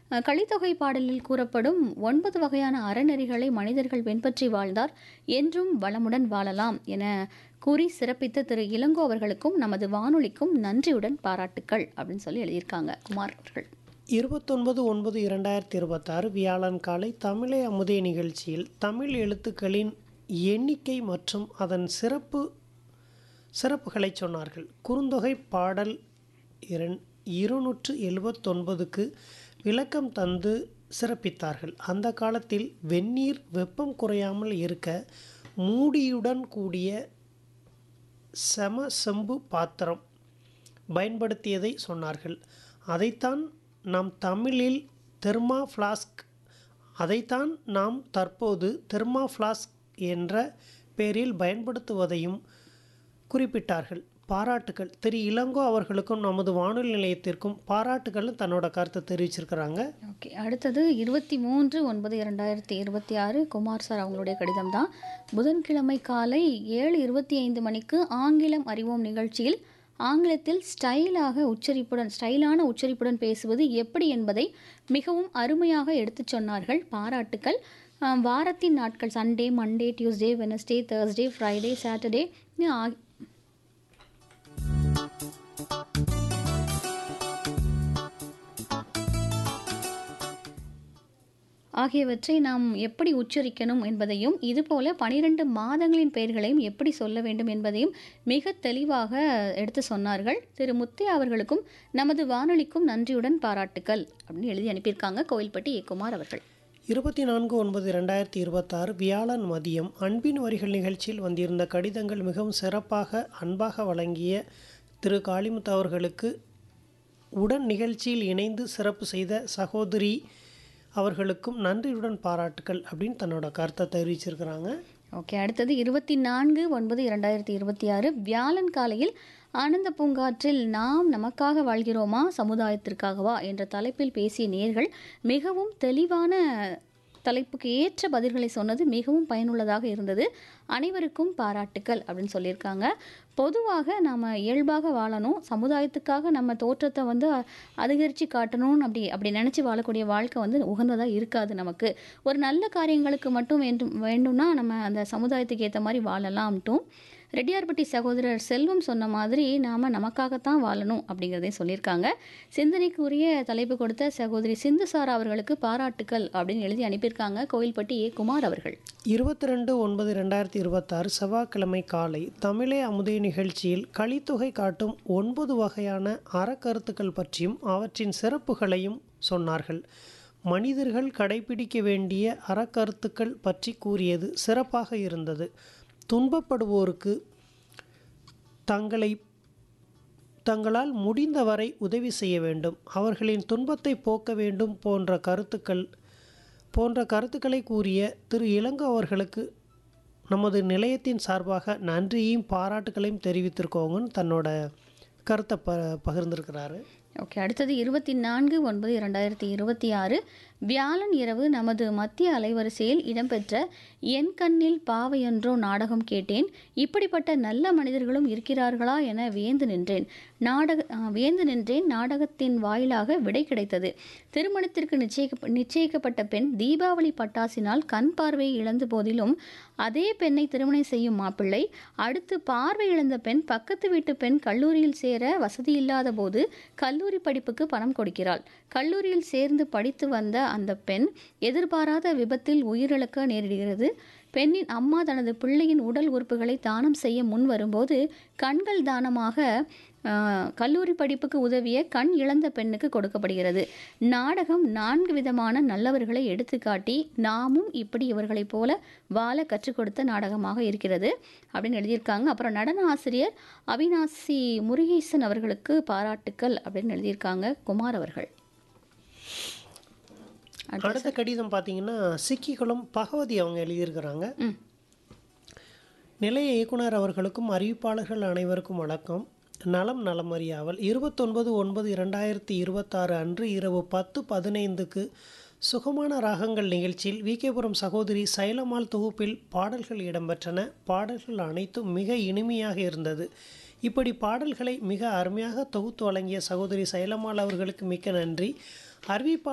அஹ், கலித்தொகை பாடலில் கூறப்படும் ஒன்பது வகையான அறநெறிகளை மனிதர்கள் பின்பற்றி வாழ்ந்தார் என்றும் வளமுடன் வாழலாம் என கூறி சிறப்பித்த திரு இளங்கோ அவர்களுக்கும் நமது வானொலிக்கும் நன்றியுடன் பாராட்டுக்கள் அப்படின்னு சொல்லி எழுதியிருக்காங்க குமார் அவர்கள் இருபத்தொன்பது ஒன்பது இரண்டாயிரத்தி இருபத்தாறு வியாழன் காலை தமிழை அமுதே நிகழ்ச்சியில் தமிழ் எழுத்துக்களின் எண்ணிக்கை மற்றும் அதன் சிறப்பு சிறப்புகளை சொன்னார்கள் குறுந்தொகை பாடல் இரண் இருநூற்று எழுபத்தொன்பதுக்கு விளக்கம் தந்து சிறப்பித்தார்கள் அந்த காலத்தில் வெந்நீர் வெப்பம் குறையாமல் இருக்க மூடியுடன் கூடிய செம செம்பு பாத்திரம் பயன்படுத்தியதை சொன்னார்கள் அதைத்தான் நாம் தமிழில் தெர்மா ஃப்ளாஸ்க் அதைத்தான் நாம் தற்போது தெர்மா ஃப்ளாஸ்க் என்ற பெயரில் பயன்படுத்துவதையும் குறிப்பிட்டார்கள் பாராட்டுகள் திரு இளங்கோ அவர்களுக்கும் நமது வானொலி நிலையத்திற்கும் பாராட்டுகள் தன்னோட கருத்தை தெரிவிச்சிருக்கிறாங்க ஓகே அடுத்தது இருபத்தி மூன்று ஒன்பது இரண்டாயிரத்தி இருபத்தி ஆறு குமார் சார் அவங்களுடைய கடிதம் தான் புதன்கிழமை காலை ஏழு இருபத்தி ஐந்து மணிக்கு ஆங்கிலம் அறிவோம் நிகழ்ச்சியில் ஆங்கிலத்தில் ஸ்டைலாக உச்சரிப்புடன் ஸ்டைலான உச்சரிப்புடன் பேசுவது எப்படி என்பதை மிகவும் அருமையாக எடுத்துச் சொன்னார்கள் பாராட்டுக்கள் ஆம், வாரத்தின் நாட்கள் Sunday Monday Tuesday Wednesday Thursday Friday Saturday ஆகி ஆகியவற்றை நாம் எப்படி உச்சரிக்கணும் என்பதையும் இதுபோல பனிரெண்டு மாதங்களின் பெயர்களையும் எப்படி சொல்ல வேண்டும் என்பதையும் மிக தெளிவாக எடுத்து சொன்னார்கள் திரு முத்தையா அவர்களுக்கும் நமது வானொலிக்கும் நன்றியுடன் பாராட்டுக்கள் அப்படின்னு எழுதி அனுப்பியிருக்காங்க கோவில்பட்டி ஏ குமார் அவர்கள் இருபத்தி நான்கு ஒன்பது ரெண்டாயிரத்தி இருபத்தாறு வியாழன் மதியம் அன்பின் வரிகள் நிகழ்ச்சியில் வந்திருந்த கடிதங்கள் மிகவும் சிறப்பாக அன்பாக வழங்கிய திரு காளிமுத்து அவர்களுக்கு உடன் நிகழ்ச்சியில் இணைந்து சிறப்பு செய்த சகோதரி அவர்களுக்கும் நன்றியுடன் பாராட்டுக்கள் அப்படின்னு தன்னோட கருத்தை தெரிவிச்சிருக்கிறாங்க ஓகே அடுத்தது இருபத்தி நான்கு ஒன்பது இரண்டாயிரத்தி இருபத்தி ஆறு வியாழன் காலையில் ஆனந்த பூங்காற்றில் நாம் நமக்காக வாழ்கிறோமா சமுதாயத்திற்காகவா என்ற தலைப்பில் பேசிய நேர்கள் மிகவும் தெளிவான தலைப்புக்கு ஏற்ற பதில்களை சொன்னது மிகவும் பயனுள்ளதாக இருந்தது அனைவருக்கும் பாராட்டுக்கள் அப்படின்னு சொல்லியிருக்காங்க பொதுவாக நாம் இயல்பாக வாழணும் சமுதாயத்துக்காக நம்ம தோற்றத்தை வந்து அ- அதிகரித்து காட்டணும்னு அப்படி அப்படி நினச்சி வாழக்கூடிய வாழ்க்கை வந்து உகந்ததாக இருக்காது நமக்கு ஒரு நல்ல காரியங்களுக்கு மட்டும் வேண்டும் வேண்டும்னா நம்ம அந்த சமுதாயத்துக்கு ஏற்ற மாதிரி வாழலாம்ட்டும் ரெட்டியார்பட்டி சகோதரர் செல்வம் சொன்ன மாதிரி நாம் நமக்காகத்தான் வாழணும் அப்படிங்கிறதையும் சொல்லியிருக்காங்க சிந்தனைக்கு உரிய தலைப்பு கொடுத்த சகோதரி சிந்துசாரா அவர்களுக்கு பாராட்டுக்கள் அப்படின்னு எழுதி அனுப்பியிருக்காங்க கோவில்பட்டி ஏ குமார் அவர்கள் இருபத்தி ரெண்டு ஒன்பது ரெண்டாயிரத்தி இருபத்தாறு செவ்வாய்க்கிழமை காலை தமிழே அமுதே நிகழ்ச்சியில் கலித்தொகை காட்டும் ஒன்பது வகையான அறக்கருத்துக்கள் பற்றியும் அவற்றின் சிறப்புகளையும் சொன்னார்கள் மனிதர்கள் கடைபிடிக்க வேண்டிய அறக்கருத்துக்கள் பற்றி கூறியது சிறப்பாக இருந்தது துன்பப்படுவோருக்கு தங்களை தங்களால் முடிந்தவரை உதவி செய்ய வேண்டும் அவர்களின் துன்பத்தை போக்க வேண்டும் போன்ற கருத்துக்கள் போன்ற கருத்துக்களை கூறிய திரு இளங்கோ அவர்களுக்கு நமது நிலையத்தின் சார்பாக நன்றியையும் பாராட்டுகளையும் தெரிவித்திருக்கோங்கன்னு தன்னோட கருத்தை ப பகிர்ந்திருக்கிறாரு ஓகே அடுத்தது இருபத்தி நான்கு ஒன்பது இரண்டாயிரத்தி இருபத்தி ஆறு வியாழன் இரவு நமது மத்திய அலைவரிசையில் இடம்பெற்ற என் கண்ணில் பாவையொன்றோ நாடகம் கேட்டேன் இப்படிப்பட்ட நல்ல மனிதர்களும் இருக்கிறார்களா என வியந்து நின்றேன் நாடக ஆ, வியந்து நின்றேன் நாடகத்தின் வாயிலாக விடை கிடைத்தது திருமணத்திற்கு நிச்சயிக்க நிச்சயிக்கப்பட்ட பெண் தீபாவளி பட்டாசினால் கண் பார்வையை இழந்த போதிலும் அதே பெண்ணை திருமணம் செய்யும் மாப்பிள்ளை அடுத்து பார்வை இழந்த பெண் பக்கத்து வீட்டு பெண் கல்லூரியில் சேர வசதி இல்லாத போது கல்லூரி படிப்புக்கு பணம் கொடுக்கிறாள் கல்லூரியில் சேர்ந்து படித்து வந்த அந்த பெண் எதிர்பாராத விபத்தில் உயிரிழக்க நேரிடுகிறது பெண்ணின் அம்மா தனது பிள்ளையின் உடல் உறுப்புகளை தானம் செய்ய முன் வரும்போது கண்கள் தானமாக ஆஹ், கல்லூரி படிப்புக்கு உதவிய கண் இழந்த பெண்ணுக்கு கொடுக்கப்படுகிறது நாடகம் நான்கு விதமான நல்லவர்களை எடுத்துக்காட்டி நாமும் இப்படி இவர்களைப் போல வாழ கற்றுக் கொடுத்த நாடகமாக இருக்கிறது அப்படின்னு எழுதியிருக்காங்க அப்புறம் நடன ஆசிரியர் அவினாசி முருகேசன் அவர்களுக்கு பாராட்டுக்கள் அப்படின்னு எழுதியிருக்காங்க குமார் அவர்கள் அடுத்த கடிதம் பார்த்தீங்கன்னா சிக்கிகுளம் பகவதி அவங்க எழுதியிருக்கிறாங்க ம் நிலைய இயக்குனர் அவர்களுக்கும் அறிவிப்பாளர்கள் அனைவருக்கும் வணக்கம் நலம் நலமறியாவல் இருபத்தொன்பது ஒன்பது இரண்டாயிரத்தி இருபத்தாறு அன்று இரவு பத்து பதினைந்துக்கு சுகமான ராகங்கள் நிகழ்ச்சியில் விகேபுரம் சகோதரி சைலமால் தொகுப்பில் பாடல்கள் இடம்பெற்றன பாடல்கள் அனைத்தும் மிக இனிமையாக இருந்தது இப்படி பாடல்களை மிக அருமையாக தொகுத்து வழங்கிய சகோதரி சைலமால் அவர்களுக்கு மிக்க நன்றி அறிவிப்பாளர்